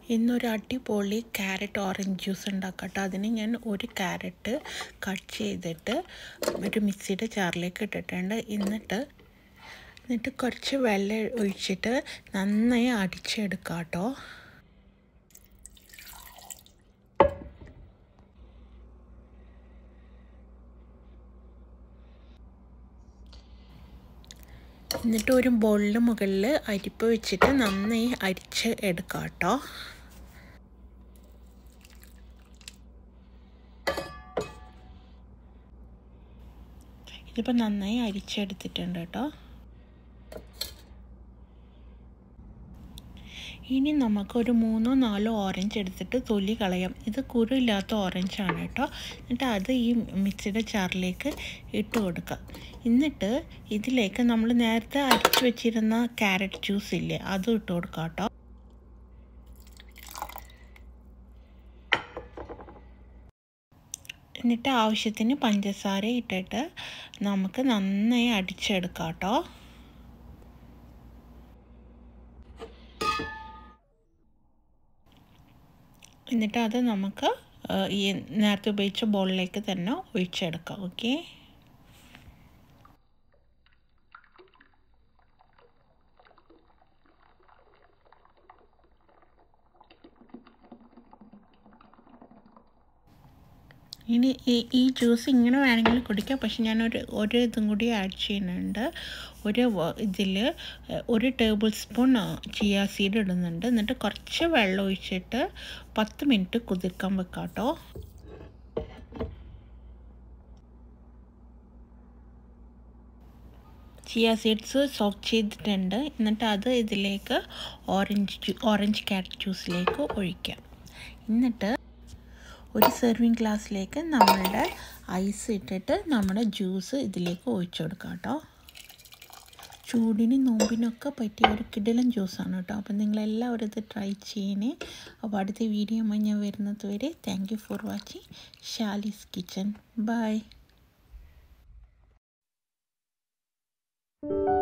ഇന്നൊരു അടിപൊളി carrot orange juice ഉണ്ടാക്കട്ടെ അതിന് ഞാൻ ഒരു ക്യാരറ്റ് കട്ട് ചെയ്തിട്ട് ഒരു മിക്സിയുടെ ജാറിലേക്ക് ഇട്ടിട്ടുണ്ട് എന്നിട്ട് എന്നിട്ട് കുറച്ച് വെള്ളം ഒഴിച്ചിട്ട് നന്നായി അടിച്ചെടുക്കാം കേട്ടോ എന്നിട്ട് ഒരു ബോളിന് മുകളിൽ അരിപ്പ് വെച്ചിട്ട് നന്നായി അരിച്ച് എടുക്കാം കേട്ടോ ഇതിപ്പോൾ നന്നായി അരിച്ചെടുത്തിട്ടുണ്ട് കേട്ടോ ഇനി നമുക്കൊരു മൂന്നോ നാലോ ഓറഞ്ച് എടുത്തിട്ട് തൊലി കളയാം ഇത് കുരുമില്ലാത്ത ഓറഞ്ചാണ് കേട്ടോ എന്നിട്ട് അത് ഈ മിക്സിയുടെ ചാറിലേക്ക് ഇട്ട് കൊടുക്കാം എന്നിട്ട് ഇതിലേക്ക് നമ്മൾ നേരത്തെ അരിച്ചു വെച്ചിരുന്ന ക്യാരറ്റ് ജ്യൂസ് ഇല്ലേ അതും ഇട്ട് കൊടുക്കാം കേട്ടോ എന്നിട്ട് ആവശ്യത്തിന് പഞ്ചസാര ഇട്ടിട്ട് നമുക്ക് നന്നായി അടിച്ചെടുക്കാം കേട്ടോ എന്നിട്ട് അത് നമുക്ക് ഈ നേരത്തെ ഉപയോഗിച്ച ബോളിലേക്ക് തന്നെ ഒഴിച്ചെടുക്കാം ഓക്കെ ഇനി ഈ ഈ ജ്യൂസ് ഇങ്ങനെ വേണമെങ്കിൽ കുടിക്കാം പക്ഷെ ഞാനൊരു ഒരു ഇതും കൂടി ആഡ് ചെയ്യുന്നുണ്ട് ഒരു ഇതിൽ ഒരു ടേബിൾ സ്പൂൺ ചിയ സീഡ് ഇടുന്നുണ്ട് എന്നിട്ട് കുറച്ച് വെള്ളം ഒഴിച്ചിട്ട് പത്ത് മിനിറ്റ് കുതിർക്കാൻ വെക്കാം കേട്ടോ ചിയ സീഡ്സ് സോക്ക് ചെയ്തിട്ടുണ്ട് എന്നിട്ട് അത് ഇതിലേക്ക് ഓറഞ്ച് ഓറഞ്ച് ക്യാരറ്റ് ജ്യൂസിലേക്ക് ഒഴിക്കാം എന്നിട്ട് ഒരു സെർവിങ് ഗ്ലാസ്സിലേക്ക് നമ്മളുടെ ഐസ് ഇട്ടിട്ട് നമ്മുടെ ജ്യൂസ് ഇതിലേക്ക് ഒഴിച്ചു കൊടുക്കാം കേട്ടോ ചൂടിന് നോമ്പിനൊക്കെ പറ്റിയ ഒരു കിടിലൻ ജ്യൂസാണ് കേട്ടോ അപ്പം നിങ്ങളെല്ലാവരും ഇത് ട്രൈ ചെയ്യണേ അപ്പോൾ അടുത്ത വീഡിയോ ഞാൻ വരുന്നത് വരെ thank you for watching Shaly's kitchen by